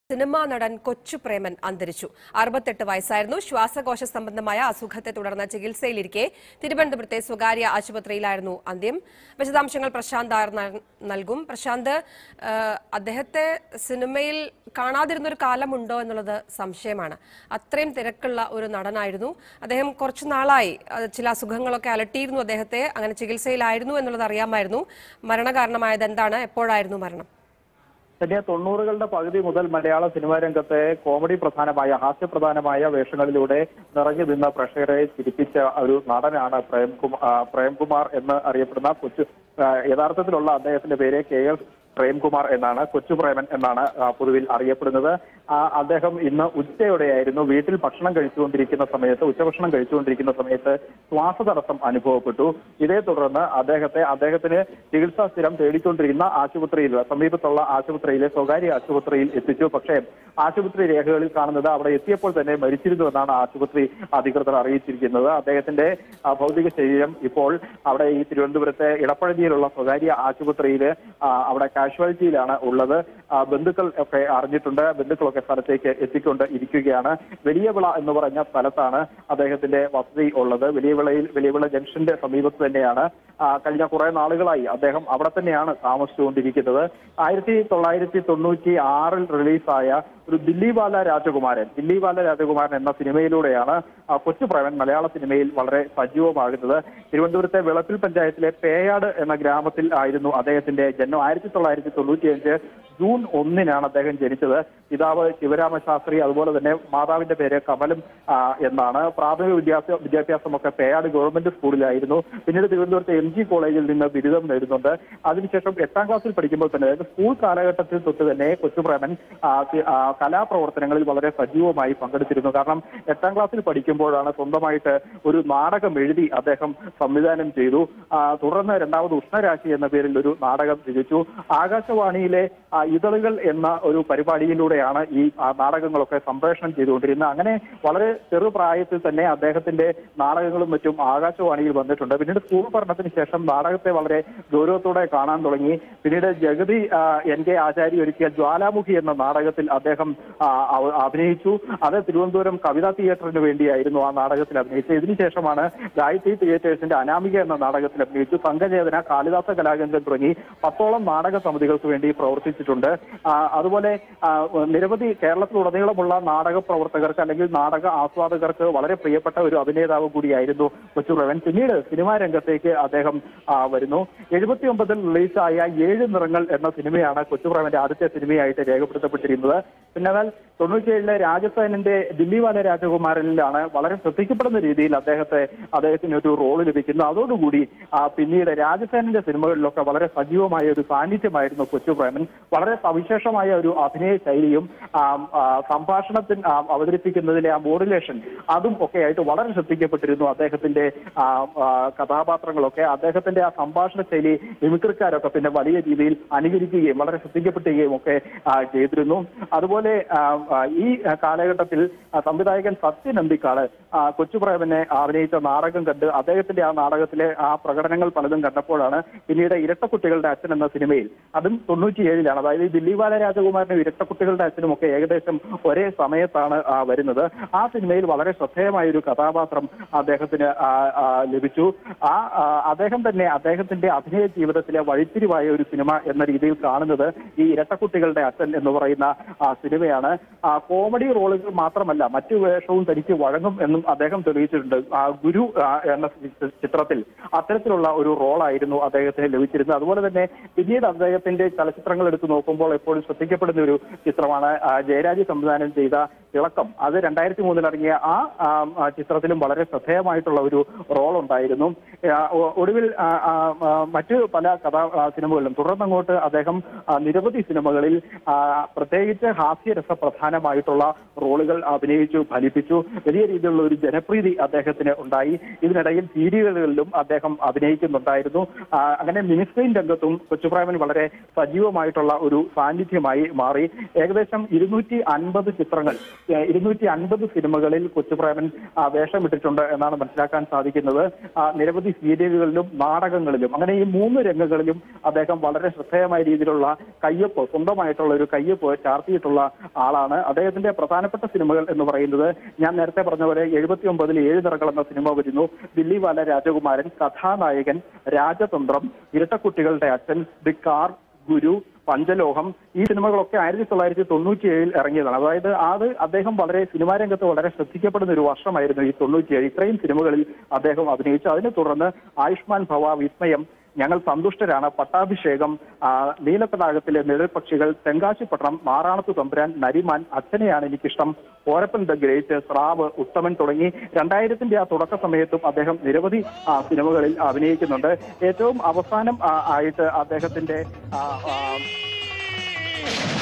cinema നടൻ കൊച്ചു പ്രേമൻ അന്തരിച്ചു അറുപത്തെട്ട് വയസ്സായിരുന്നു ശ്വാസകോശ സംബന്ധമായ അസുഖത്തെ തുടർന്ന് ചികിത്സയിലിരിക്കെ തിരുവനന്തപുരത്തെ സ്വകാര്യ ആശുപത്രിയിലായിരുന്നു അന്ത്യം വിശദാംശങ്ങൾ പ്രശാന്ത് ആർ ന- നൽകും പ്രശാന്ത് ആ, അദ്ദേഹത്തെ സിനിമയിൽ കാണാതിരുന്നൊരു കാലമുണ്ടോ എന്നുള്ളത് സംശയമാണ് അത്രയും തിരക്കുള്ള ഒരു നടനായിരുന്നു അദ്ദേഹം കുറച്ചു നാളായി ആ, ചില അസുഖങ്ങളൊക്കെ അലട്ടിയിരുന്നു അദ്ദേഹത്തെ അങ്ങനെ ചികിത്സയിലായിരുന്നു എന്നുള്ളത് അറിയാമായിരുന്നു മരണകാരണമായത് എന്താണ് എപ്പോഴായിരുന്നു മരണം പിന്നെ തൊണ്ണൂറുകളുടെ പകുതി മുതൽ മലയാള സിനിമാ രംഗത്തെ കോമഡി പ്രധാനമായ ഹാസ്യപ്രധാനമായ വേഷങ്ങളിലൂടെ നിറഞ്ഞു നിന്ന പ്രേക്ഷകരെ ചിരിപ്പിച്ച ഒരു നടനാണ് പ്രേംകുമാർ പ്രേംകുമാർ എന്ന് അറിയപ്പെടുന്ന കൊച്ചു ആ, യഥാർത്ഥത്തിലുള്ള അദ്ദേഹത്തിന്റെ പേര് കെ എൽ പ്രേംകുമാർ എന്നാണ് കൊച്ചു പ്രേമൻ എന്നാണ് ആ, പൊതുവിൽ അറിയപ്പെടുന്നത് ആ, അദ്ദേഹം ഇന്ന് ഉച്ചയോടെയായിരുന്നു വീട്ടിൽ ഭക്ഷണം കഴിച്ചുകൊണ്ടിരിക്കുന്ന സമയത്ത് ഉച്ചഭക്ഷണം കഴിച്ചുകൊണ്ടിരിക്കുന്ന സമയത്ത് ശ്വാസതടസ്സം അനുഭവപ്പെട്ടു ഇതേ തുടർന്ന് അദ്ദേഹത്തെ അദ്ദേഹത്തിന് ചികിത്സാ സ്ഥിരം തേടിക്കൊണ്ടിരിക്കുന്ന ആശുപത്രിയിൽ സമീപത്തുള്ള ആശുപത്രിയിലെ സ്വകാര്യ ആശുപത്രിയിൽ എത്തിച്ചു പക്ഷേ ആശുപത്രി രേഖകളിൽ കാണുന്നത് അവിടെ എത്തിയപ്പോൾ തന്നെ മരിച്ചിരുന്നു എന്നാണ് ആശുപത്രി അധികൃതർ അറിയിച്ചിരിക്കുന്നത് അദ്ദേഹത്തിന്റെ ആ, ഭൗതിക ശരീരം ഇപ്പോൾ അവിടെ ഈ തിരുവനന്തപുരത്തെ ഇടപ്പഴഞ്ഞിയിലുള്ള സ്വകാര്യ ആശുപത്രിയിൽ അവിടെ കാഷ്വാലിറ്റിയിലാണ് ഉള്ളത് ആ, ബന്ധുക്കൾ ഒക്കെ അറിഞ്ഞിട്ടുണ്ട് ബന്ധുക്കളൊക്കെ സ്ഥലത്തേക്ക് എത്തിക്കൊണ്ട് ഇരിക്കുകയാണ് വലിയവിള എന്ന് പറഞ്ഞ സ്ഥലത്താണ് അദ്ദേഹത്തിന്റെ വസതി ഉള്ളത് വലിയവിളയിൽ വലിയവിള ജംഗ്ഷന്റെ സമീപത്ത് തന്നെയാണ് ആ, കഴിഞ്ഞ കുറെ നാളുകളായി അദ്ദേഹം അവിടെ തന്നെയാണ് താമസിച്ചുകൊണ്ടിരിക്കുന്നത് ആയിരത്തി തൊള്ളായിരത്തി തൊണ്ണൂറ്റി ആറിൽ റിലീസായ ഒരു ദില്ലിവാല രാജകുമാരൻ ദില്ലിവാല രാജകുമാരൻ എന്ന സിനിമയിലൂടെയാണ് ആ, കൊച്ചു പ്രേമൻ മലയാള സിനിമയിൽ വളരെ സജീവമാകുന്നത് തിരുവനന്തപുരത്തെ വിളപ്പിൽ പഞ്ചായത്തിലെ പേയാട് എന്ന ഗ്രാമത്തിൽ ആയിരുന്നു അദ്ദേഹത്തിന്റെ ജന്മം ആയിരത്തി തൊള്ളായിരത്തി തൊണ്ണൂറ്റിയഞ്ച് ജൂൺ ഒന്നിനാണ് അദ്ദേഹം ജനിച്ചത് പിതാവ് ശിവരാമ ശാസ്ത്രി അതുപോലെ തന്നെ മാതാവിന്റെ പേര് കമലം ആ, എന്നാണ് പ്രാഥമിക വിദ്യാഭ്യാസ വിദ്യാഭ്യാസമൊക്കെ പേയാട് ഗവൺമെന്റ് സ്കൂളിലായിരുന്നു പിന്നീട് തിരുവനന്തപുരത്തെ എം ജി കോളേജിൽ നിന്ന് ബിരുദം നേടുന്നുണ്ട് അതിനുശേഷം എട്ടാം ക്ലാസ്സിൽ പഠിക്കുമ്പോൾ തന്നെ അതായത് സ്കൂൾ കാലഘട്ടത്തിൽ തൊട്ട് തന്നെ കൊച്ചുപ്രേമൻ ആ, സി- ആ, കലാപ്രവർത്തനങ്ങളിൽ വളരെ സജീവമായി പങ്കെടുത്തിരുന്നു കാരണം എട്ടാം ക്ലാസ്സിൽ പഠിക്കുമ്പോഴാണ് സ്വന്തമായിട്ട് ഒരു നാടകം എഴുതി അദ്ദേഹം സംവിധാനം ചെയ്തു ആ, തുടർന്ന് രണ്ടാമത് ഉഷ്ണരാശി എന്ന പേരിൽ ഒരു നാടകം രചിച്ചു ആകാശവാണിയിലെ ആ, ഇതളുകൾ എന്ന ഒരു പരിപാടിയിലൂടെയാണ് ഈ ആ, നാടകങ്ങളൊക്കെ സംപ്രേഷണം ചെയ്തുകൊണ്ടിരുന്നത് അങ്ങനെ വളരെ ചെറുപ്രായത്തിൽ തന്നെ അദ്ദേഹത്തിന്റെ നാടകങ്ങളും മറ്റും ആകാശവാണിയിൽ വന്നിട്ടുണ്ട് പിന്നീട് സ്കൂൾ പഠനത്തിന് ശേഷം നാടകത്തെ വളരെ ഗൗരവത്തോടെ കാണാൻ തുടങ്ങി പിന്നീട് ജഗതി ആ, എൻ കെ ആചാര്യ ഒരുക്കിയ ജ്വാലാമുഖി എന്ന നാടകത്തിൽ അദ്ദേഹം ആ, അവ- അഭിനയിച്ചു അത് തിരുവനന്തപുരം കവിതാ തിയേറ്ററിന് വേണ്ടിയായിരുന്നു ആ നാടകത്തിൽ അഭിനയിച്ചത് ഇതിനുശേഷമാണ് ഗായത്രി തിയേറ്റേഴ്സിന്റെ അനാമിക എന്ന നാടകത്തിൽ അഭിനയിച്ചു സംഘചേതന കാളിദാസ കലാകേന്ദ്രം തുടങ്ങി പത്തോളം നാടക സമിതികൾക്ക് വേണ്ടി പ്രവർത്തിച്ചിട്ടുണ്ട് ആ, അതുപോലെ ആ, നിരവധി കേരളത്തിലുടനീളമുള്ള നാടക പ്രവർത്തകർക്ക് അല്ലെങ്കിൽ നാടക ആസ്വാദകർക്ക് വളരെ പ്രിയപ്പെട്ട ഒരു അഭിനേതാവ് കൂടിയായിരുന്നു കൊച്ചുപ്രവൻ പിന്നീട് സിനിമാ രംഗത്തേക്ക് അദ്ദേഹം ആ, വരുന്നു എഴുപത്തി ഒമ്പതിൽ റിലീസായ ഏഴ് നിറങ്ങൾ എന്ന സിനിമയാണ് കൊച്ചുപ്രവന്റെ ആദ്യത്തെ സിനിമയായിട്ട് രേഖപ്പെടുത്തപ്പെട്ടിരുന്നത് പിന്നെ എന്നാൽ തൊണ്ണൂറ്റിയേഴിലെ രാജസേനന്റെ ദില്ലിവാല രാജകുമാരനിലാണ് വളരെ ശ്രദ്ധിക്കപ്പെടുന്ന രീതിയിൽ അദ്ദേഹത്തെ അദ്ദേഹത്തിന് ഒരു റോൾ ലഭിക്കുന്നു അതോടുകൂടി ആ, പിന്നീട് രാജസേനന്റെ സിനിമകളിലൊക്കെ വളരെ സജീവമായ ഒരു സാന്നിധ്യമായിരുന്നു കൊച്ചുപ്രേമൻ വളരെ സവിശേഷമായ ഒരു അഭിനയ ശൈലിയും ആ, ആ, സംഭാഷണത്തിൽ ആ, അവതരിപ്പിക്കുന്നതിലെ ആ മോഡുലേഷൻ അതും ഒക്കെ ആയിട്ട് വളരെ ശ്രദ്ധിക്കപ്പെട്ടിരുന്നു അദ്ദേഹത്തിന്റെ ആ, ആ, കഥാപാത്രങ്ങളൊക്കെ അദ്ദേഹത്തിന്റെ ആ സംഭാഷണ ശൈലി മിമിക്രിക്കാരൊക്കെ പിന്നെ വലിയ രീതിയിൽ അനുകരിക്കുകയും വളരെ ശ്രദ്ധിക്കപ്പെടുകയും ഒക്കെ ആ, ചെയ്തിരുന്നു അതുപോലെ ആ, ആ, ഈ ആ, കാലഘട്ടത്തിൽ ആ, സംവിധായകൻ സത്യൻ അന്തിക്കാട് ആ, കൊച്ചുപ്രേമനെ അഭിനയിച്ച നാടകം കണ്ട് അദ്ദേഹത്തിന്റെ ആ നാടകത്തിലെ ആ പ്രകടനങ്ങൾ പലതും കണ്ടപ്പോഴാണ് പിന്നീട് ഇരട്ടക്കുട്ടികളുടെ അച്ഛൻ എന്ന സിനിമയിൽ അതും തൊണ്ണൂറ്റിയേഴിലാണ് അതായത് ഈ ദില്ലിവാല രാജകുമാരനും ഇരട്ടക്കുട്ടികളുടെ അച്ഛനും ഒക്കെ ഏകദേശം ഒരേ സമയത്താണ് ആ, വരുന്നത് ആ സിനിമയിൽ വളരെ ശ്രദ്ധേയമായ ഒരു കഥാപാത്രം അദ്ദേഹത്തിന് ആ, ആ, ലഭിച്ചു ആ ആ, അദ്ദേഹം തന്നെ അദ്ദേഹത്തിന്റെ അഭിനയ ജീവിതത്തിലെ വഴിത്തിരിവായ ഒരു സിനിമ എന്ന രീതിയിൽ കാണുന്നത് ഈ ഇരട്ടക്കുട്ടികളുടെ അച്ഛൻ എന്ന് പറയുന്ന ആ, സിനിമയാണ് ആ, കോമഡി റോളുകൾ മാത്രമല്ല മറ്റു വേഷവും തനിക്ക് വഴങ്ങും എന്നും അദ്ദേഹം തെളിയിച്ചിട്ടുണ്ട് ആ, ഗുരു ആ, എന്ന ചി- ചിത്രത്തിൽ അത്തരത്തിലുള്ള ഒരു റോളായിരുന്നു അദ്ദേഹത്തിന് ലഭിച്ചിരുന്നത് അതുപോലെ തന്നെ പിന്നീട് അദ്ദേഹത്തിന്റെ ചലച്ചിത്രങ്ങൾ എടുത്തു നോക്കുമ്പോൾ എപ്പോഴും ശ്രദ്ധിക്കപ്പെടുന്ന ഒരു ചിത്രമാണ് ആ, ജയരാജ് സംവിധാനം ചെയ്ത തിളക്കം അത് രണ്ടായിരത്തി മൂന്നിൽ ഇറങ്ങിയ ആ ആ, ആ, ചിത്രത്തിലും വളരെ ശ്രദ്ധേയമായിട്ടുള്ള ഒരു റോൾ ഉണ്ടായിരുന്നു ആ, ഒ- ഒടുവിൽ ആ, ആ, ആ, മറ്റ് പല കഥാ ആ, സിനിമകളിലും തുടർന്നങ്ങോട്ട് അദ്ദേഹം ആ, നിരവധി സിനിമകളിൽ ആ, പ്രത്യേകിച്ച് ഹാസ്യരസ പ്രധാനമായിട്ടുള്ള റോളുകൾ അഭിനയിച്ചു ഫലിപ്പിച്ചു വലിയ രീതിയിലുള്ള ഒരു ജനപ്രീതി അദ്ദേഹത്തിന് ഉണ്ടായി ഇതിനിടയിൽ സീരിയലുകളിലും അദ്ദേഹം അഭിനയിക്കുന്നുണ്ടായിരുന്നു ആ, അങ്ങനെ മിനിസ്ക്രീൻ രംഗത്തും കൊച്ചുപ്രാമൻ വളരെ സജീവമായിട്ടുള്ള ഒരു സാന്നിധ്യമായി മാറി ഏകദേശം ഇരുന്നൂറ്റി അൻപത് ചിത്രങ്ങൾ ഇരുന്നൂറ്റി അൻപത് സിനിമകളിൽ കൊച്ചുപ്രേമൻ ആ, വേഷമിട്ടിട്ടുണ്ട് എന്നാണ് മനസ്സിലാക്കാൻ സാധിക്കുന്നത് ആ, നിരവധി സീരിയലുകളിലും നാടകങ്ങളിലും അങ്ങനെ ഈ മൂന്ന് രംഗങ്ങളിലും അദ്ദേഹം വളരെ ശ്രദ്ധേയമായ രീതിയിലുള്ള കയ്യൊപ്പ് സ്വന്തമായിട്ടുള്ള ഒരു കയ്യൊപ്പ് ചാർത്തിയിട്ടുള്ള ആളാണ് അദ്ദേഹത്തിന്റെ പ്രധാനപ്പെട്ട സിനിമകൾ എന്ന് പറയുന്നത് ഞാൻ നേരത്തെ പറഞ്ഞ പോലെ എഴുപത്തി ഒമ്പതിൽ ഏഴ് നിറകൾ എന്ന സിനിമ വരുന്നു ദില്ലിവാല രാജകുമാരൻ കഥാനായകൻ രാജതന്ത്രം ഇരട്ടക്കുട്ടികളുടെ അച്ഛൻ ദി കാർ ഗുരു പഞ്ചലോഹം ഈ സിനിമകളൊക്കെ ആയിരത്തി തൊള്ളായിരത്തി തൊണ്ണൂറ്റി ഏഴിൽ ഇറങ്ങിയതാണ് അതായത് അത് അദ്ദേഹം വളരെ സിനിമാ രംഗത്ത് വളരെ ശ്രദ്ധിക്കപ്പെടുന്ന ഒരു വർഷമായിരുന്നു ഈ തൊണ്ണൂറ്റിയേഴ് ഇത്രയും സിനിമകളിൽ അദ്ദേഹം അഭിനയിച്ചു അതിനെ തുടർന്ന് ആയുഷ്മാൻ ഭവ വിസ്മയം ഞങ്ങൾ സന്തുഷ്ടരാണ് പട്ടാഭിഷേകം ആ, നീലത്തടാകത്തിലെ നിഴൽ പക്ഷികൾ തെങ്കാശിപ്പട്ടണം മാറാണത്ത് തമ്പുരാൻ നരിമാൻ അച്ഛനെയാണ് എനിക്കിഷ്ടം ഓരപ്പൻ ദ ഗ്രേറ്റ് സ്രാവ് ഉത്തമൻ തുടങ്ങി രണ്ടായിരത്തിന്റെ ആ തുടക്ക സമയത്തും അദ്ദേഹം നിരവധി ആ, സിനിമകളിൽ അഭിനയിക്കുന്നുണ്ട് ഏറ്റവും അവസാനം ആ, ആയിട്ട് അദ്ദേഹത്തിന്റെ ആ, ആ,